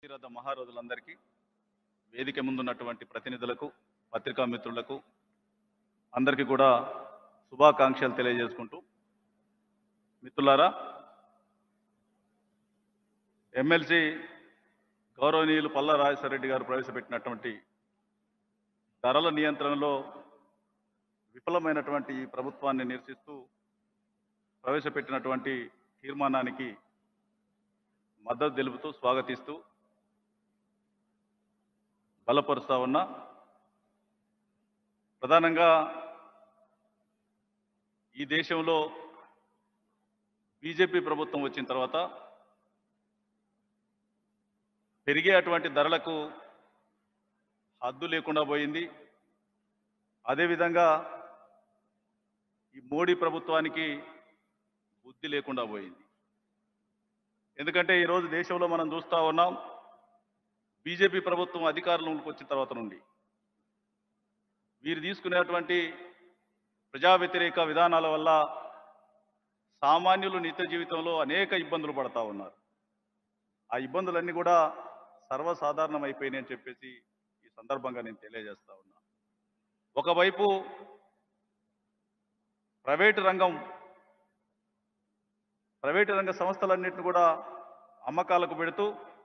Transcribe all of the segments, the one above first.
భగీరథ మహారోజులందరికీ వేదిక ముందున్నటువంటి ప్రతినిధులకు పత్రికా మిత్రులకు అందరికీ కూడా శుభాకాంక్షలు తెలియజేసుకుంటూ మిత్రులారా ఎమ్మెల్సీ గౌరవనీయులు పల్లా రాజేశ్వరరెడ్డి గారు ప్రవేశపెట్టినటువంటి ధరల నియంత్రణలో విఫలమైనటువంటి ఈ ప్రభుత్వాన్ని నిరసిస్తూ ప్రవేశపెట్టినటువంటి తీర్మానానికి మద్దతు తెలుపుతూ స్వాగతిస్తూ బలపరుస్తా ఉన్నా ప్రధానంగా ఈ దేశంలో బీజేపీ ప్రభుత్వం వచ్చిన తర్వాత పెరిగే అటువంటి ధరలకు హద్దు లేకుండా పోయింది అదేవిధంగా ఈ మోడీ ప్రభుత్వానికి బుద్ధి లేకుండా పోయింది ఎందుకంటే ఈరోజు దేశంలో మనం చూస్తూ ఉన్నాం బీజేపీ ప్రభుత్వం అధికారంలోకి వచ్చిన తర్వాత నుండి వీరు తీసుకునేటువంటి ప్రజా వ్యతిరేక విధానాల వల్ల సామాన్యులు నిత్య జీవితంలో అనేక ఇబ్బందులు పడతా ఉన్నారు ఆ ఇబ్బందులన్నీ కూడా సర్వసాధారణం అయిపోయినాయి అని చెప్పేసి ఈ సందర్భంగా నేను తెలియజేస్తా ఉన్నా ఒకవైపు ప్రైవేటు రంగం ప్రైవేటు రంగ సంస్థలన్నింటిని కూడా అమ్మకాలకు పెడుతూ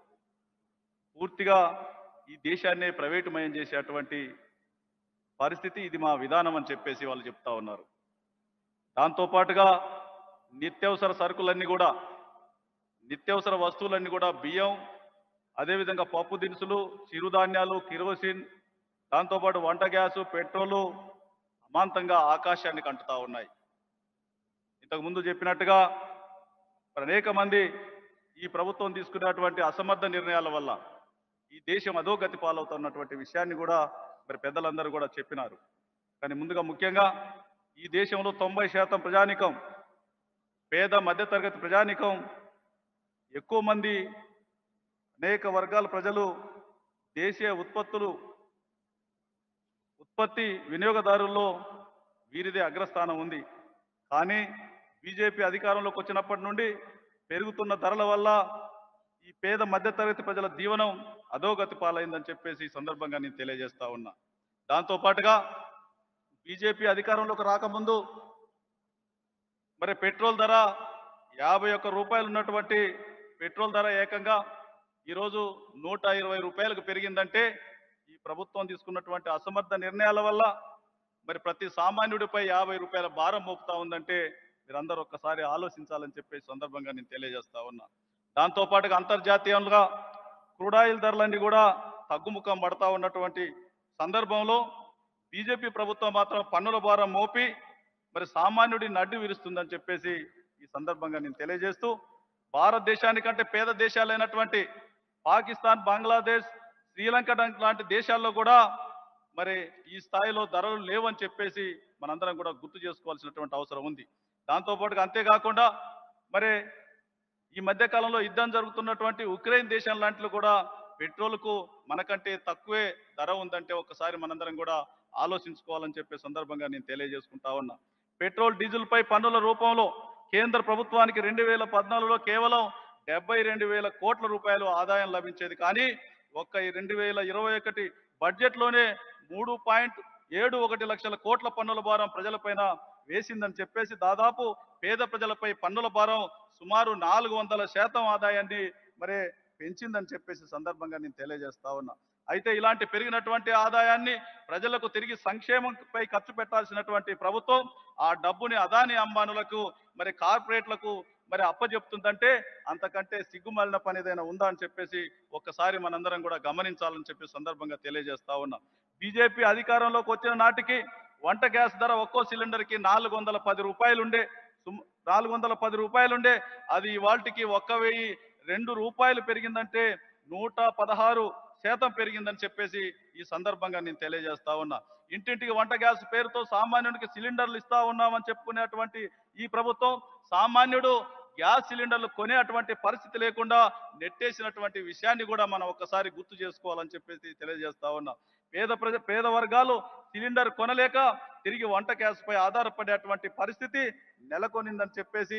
పూర్తిగా ఈ దేశాన్నే ప్రైవేటుమయం చేసేటువంటి పరిస్థితి ఇది మా విధానం అని చెప్పేసి వాళ్ళు చెప్తా ఉన్నారు దాంతోపాటుగా నిత్యావసర సరుకులన్నీ కూడా నిత్యావసర వస్తువులన్నీ కూడా బియ్యం అదేవిధంగా పప్పు దినుసులు చిరుధాన్యాలు కిరోసిన్ దాంతోపాటు వంట గ్యాసు పెట్రోలు అమాంతంగా ఆకాశాన్ని కంటుతా ఉన్నాయి ఇంతకు ముందు చెప్పినట్టుగా మరి అనేక మంది ఈ ప్రభుత్వం తీసుకున్నటువంటి అసమర్థ నిర్ణయాల వల్ల ఈ దేశం అధోగతి పాలవుతున్నటువంటి విషయాన్ని కూడా మరి పెద్దలందరూ కూడా చెప్పినారు కానీ ముందుగా ముఖ్యంగా ఈ దేశంలో తొంభై శాతం ప్రజానికం పేద మధ్యతరగతి ప్రజానికం ఎక్కువ మంది అనేక వర్గాల ప్రజలు దేశీయ ఉత్పత్తులు ఉత్పత్తి వినియోగదారుల్లో వీరిదే అగ్రస్థానం ఉంది కానీ బీజేపీ అధికారంలోకి వచ్చినప్పటి నుండి పెరుగుతున్న ధరల వల్ల ఈ పేద మధ్యతరగతి ప్రజల జీవనం అధోగతి పాలైందని చెప్పేసి ఈ సందర్భంగా నేను తెలియజేస్తా ఉన్నా దాంతో పాటుగా బీజేపీ అధికారంలోకి రాకముందు మరి పెట్రోల్ ధర యాభై ఒక్క రూపాయలు ఉన్నటువంటి పెట్రోల్ ధర ఏకంగా ఈరోజు నూట ఇరవై రూపాయలకు పెరిగిందంటే ఈ ప్రభుత్వం తీసుకున్నటువంటి అసమర్థ నిర్ణయాల వల్ల మరి ప్రతి సామాన్యుడిపై యాభై రూపాయల భారం మోపుతా ఉందంటే మీరందరూ ఒక్కసారి ఆలోచించాలని చెప్పే సందర్భంగా నేను తెలియజేస్తా ఉన్నా దాంతో పాటుగా అంతర్జాతీయంగా క్రూడాయిల్ ధరలన్నీ కూడా తగ్గుముఖం పడతా ఉన్నటువంటి సందర్భంలో బీజేపీ ప్రభుత్వం మాత్రం పన్నుల భారం మోపి మరి సామాన్యుడి నడ్డి విరుస్తుందని చెప్పేసి ఈ సందర్భంగా నేను తెలియజేస్తూ భారతదేశానికంటే పేద దేశాలైనటువంటి పాకిస్తాన్ బంగ్లాదేశ్ శ్రీలంక లాంటి దేశాల్లో కూడా మరి ఈ స్థాయిలో ధరలు లేవని చెప్పేసి మనందరం కూడా గుర్తు చేసుకోవాల్సినటువంటి అవసరం ఉంది దాంతోపాటుగా అంతేకాకుండా మరి ఈ మధ్య కాలంలో యుద్ధం జరుగుతున్నటువంటి ఉక్రెయిన్ దేశం లాంటిలో కూడా పెట్రోల్కు మనకంటే తక్కువే ధర ఉందంటే ఒకసారి మనందరం కూడా ఆలోచించుకోవాలని చెప్పే సందర్భంగా నేను తెలియజేసుకుంటా ఉన్నా పెట్రోల్ డీజిల్ పై పన్నుల రూపంలో కేంద్ర ప్రభుత్వానికి రెండు వేల పద్నాలుగులో కేవలం డెబ్బై రెండు వేల కోట్ల రూపాయలు ఆదాయం లభించేది కానీ ఒక్క ఈ రెండు వేల ఇరవై ఒకటి బడ్జెట్లోనే మూడు పాయింట్ ఏడు ఒకటి లక్షల కోట్ల పన్నుల భారం ప్రజలపైన వేసిందని చెప్పేసి దాదాపు పేద ప్రజలపై పన్నుల భారం సుమారు నాలుగు వందల శాతం ఆదాయాన్ని మరి పెంచిందని చెప్పేసి సందర్భంగా నేను తెలియజేస్తా ఉన్నా అయితే ఇలాంటి పెరిగినటువంటి ఆదాయాన్ని ప్రజలకు తిరిగి సంక్షేమంపై ఖర్చు పెట్టాల్సినటువంటి ప్రభుత్వం ఆ డబ్బుని అదాని అంబానులకు మరి కార్పొరేట్లకు మరి అప్పచెప్తుందంటే అంతకంటే సిగ్గుమాలిన పని ఏదైనా ఉందా అని చెప్పేసి ఒక్కసారి మనందరం కూడా గమనించాలని చెప్పి సందర్భంగా తెలియజేస్తా ఉన్నా బీజేపీ అధికారంలోకి వచ్చిన నాటికి వంట గ్యాస్ ధర ఒక్కో సిలిండర్కి నాలుగు వందల పది రూపాయలుండే సుమ్- నాలుగు వందల పది రూపాయలుండే అది ఇవాళకి ఒక్క వెయ్యి రెండు రూపాయలు పెరిగిందంటే నూట పదహారు శాతం పెరిగిందని చెప్పేసి ఈ సందర్భంగా నేను తెలియజేస్తా ఉన్నా ఇంటింటికి వంట గ్యాస్ పేరుతో సామాన్యుడికి సిలిండర్లు ఇస్తా ఉన్నామని చెప్పుకునేటువంటి ఈ ప్రభుత్వం సామాన్యుడు గ్యాస్ సిలిండర్లు కొనే అటువంటి పరిస్థితి లేకుండా నెట్టేసినటువంటి విషయాన్ని కూడా మనం ఒక్కసారి గుర్తు చేసుకోవాలని చెప్పేసి తెలియజేస్తా ఉన్నా పేద ప్రజ పేద వర్గాలు సిలిండర్ కొనలేక తిరిగి వంట గ్యాస్ పై ఆధారపడేటువంటి పరిస్థితి నెలకొనిందని చెప్పేసి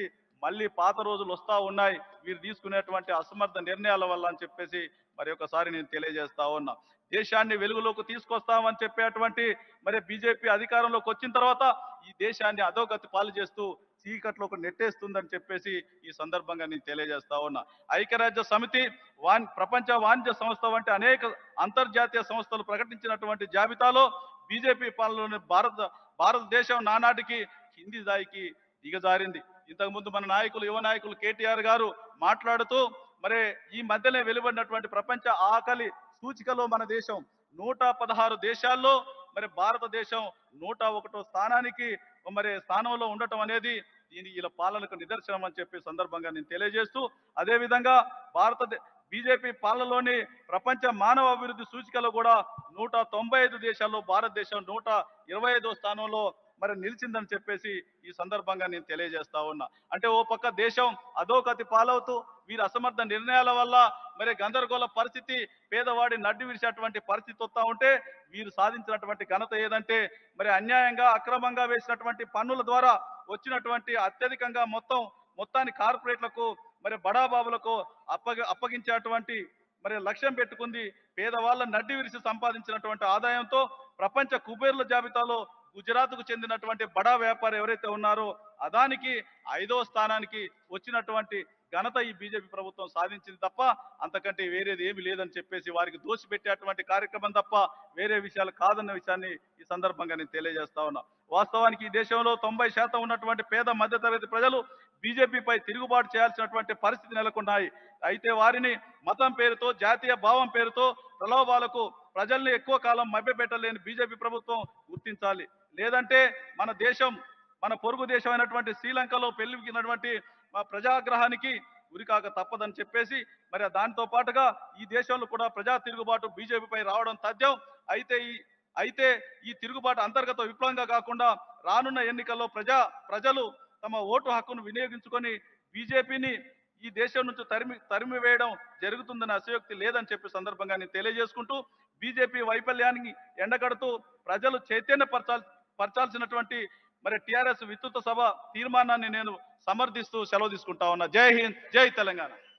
మళ్ళీ పాత రోజులు వస్తా ఉన్నాయి వీరు తీసుకునేటువంటి అసమర్థ నిర్ణయాల వల్ల అని చెప్పేసి మరి ఒకసారి నేను తెలియజేస్తా ఉన్నా దేశాన్ని వెలుగులోకి తీసుకొస్తామని చెప్పేటువంటి మరి బీజేపీ అధికారంలోకి వచ్చిన తర్వాత ఈ దేశాన్ని అధోగతి పాలు చేస్తూ చీకట్లోకి నెట్టేస్తుందని చెప్పేసి ఈ సందర్భంగా నేను తెలియజేస్తా ఉన్నా ఐక్యరాజ్య సమితి వాన్ ప్రపంచ వాణిజ్య సంస్థ వంటి అనేక అంతర్జాతీయ సంస్థలు ప్రకటించినటువంటి జాబితాలో బీజేపీ పాలనలోని భారత భారతదేశం నానాటికి కింది స్థాయికి దిగజారింది ఇంతకుముందు మన నాయకులు యువ నాయకులు కేటీఆర్ గారు మాట్లాడుతూ మరి ఈ మధ్యనే వెలువడినటువంటి ప్రపంచ ఆకలి సూచికలో మన దేశం నూట పదహారు దేశాల్లో మరి భారతదేశం నూట ఒకటో స్థానానికి మరి స్థానంలో ఉండటం అనేది దీని వీళ్ళ పాలనకు నిదర్శనం అని చెప్పి సందర్భంగా నేను తెలియజేస్తూ అదే విధంగా భారత బీజేపీ పాలనలోని ప్రపంచ మానవ అభివృద్ధి సూచికలో కూడా నూట తొంభై ఐదు దేశాల్లో భారతదేశం నూట ఇరవై ఐదో స్థానంలో మరి నిలిచిందని చెప్పేసి ఈ సందర్భంగా నేను తెలియజేస్తా ఉన్నా అంటే ఓ పక్క దేశం అధోగతి పాలవుతూ వీరి అసమర్థ నిర్ణయాల వల్ల మరి గందరగోళ పరిస్థితి పేదవాడి నడ్డి విరిచేటువంటి పరిస్థితి వస్తా ఉంటే వీరు సాధించినటువంటి ఘనత ఏదంటే మరి అన్యాయంగా అక్రమంగా వేసినటువంటి పన్నుల ద్వారా వచ్చినటువంటి అత్యధికంగా మొత్తం మొత్తాన్ని కార్పొరేట్లకు మరి బడాబాబులకు అప్పగ అప్పగించేటువంటి మరి లక్ష్యం పెట్టుకుంది పేదవాళ్ళ నడ్డి విరిసి సంపాదించినటువంటి ఆదాయంతో ప్రపంచ కుబేర్ల జాబితాలో గుజరాత్కు చెందినటువంటి బడా వ్యాపారి ఎవరైతే ఉన్నారో అదానికి ఐదో స్థానానికి వచ్చినటువంటి ఘనత ఈ బీజేపీ ప్రభుత్వం సాధించింది తప్ప అంతకంటే వేరేది ఏమీ లేదని చెప్పేసి వారికి దోషి పెట్టేటువంటి కార్యక్రమం తప్ప వేరే విషయాలు కాదన్న విషయాన్ని ఈ సందర్భంగా నేను తెలియజేస్తా ఉన్నా వాస్తవానికి ఈ దేశంలో తొంభై శాతం ఉన్నటువంటి పేద మధ్యతరగతి ప్రజలు బీజేపీపై తిరుగుబాటు చేయాల్సినటువంటి పరిస్థితి నెలకొన్నాయి అయితే వారిని మతం పేరుతో జాతీయ భావం పేరుతో ప్రలోభాలకు ప్రజల్ని ఎక్కువ కాలం మభ్యపెట్టలేని బీజేపీ ప్రభుత్వం గుర్తించాలి లేదంటే మన దేశం మన పొరుగు దేశం అయినటువంటి శ్రీలంకలో పెళ్లికినటువంటి మా ప్రజాగ్రహానికి ఉరికాక తప్పదని చెప్పేసి మరి దానితో పాటుగా ఈ దేశంలో కూడా ప్రజా తిరుగుబాటు బీజేపీపై రావడం తథ్యం అయితే ఈ అయితే ఈ తిరుగుబాటు అంతర్గత విప్లవంగా కాకుండా రానున్న ఎన్నికల్లో ప్రజా ప్రజలు తమ ఓటు హక్కును వినియోగించుకొని బీజేపీని ఈ దేశం నుంచి తరిమి తరిమి వేయడం జరుగుతుందనే అసయోక్తి లేదని చెప్పి సందర్భంగా నేను తెలియజేసుకుంటూ బీజేపీ వైఫల్యానికి ఎండగడుతూ ప్రజలు చైతన్య పరచాల్ పరచాల్సినటువంటి మరి టిఆర్ఎస్ విస్తృత సభ తీర్మానాన్ని నేను సమర్థిస్తూ సెలవు తీసుకుంటా ఉన్నా జై హింద్ జై తెలంగాణ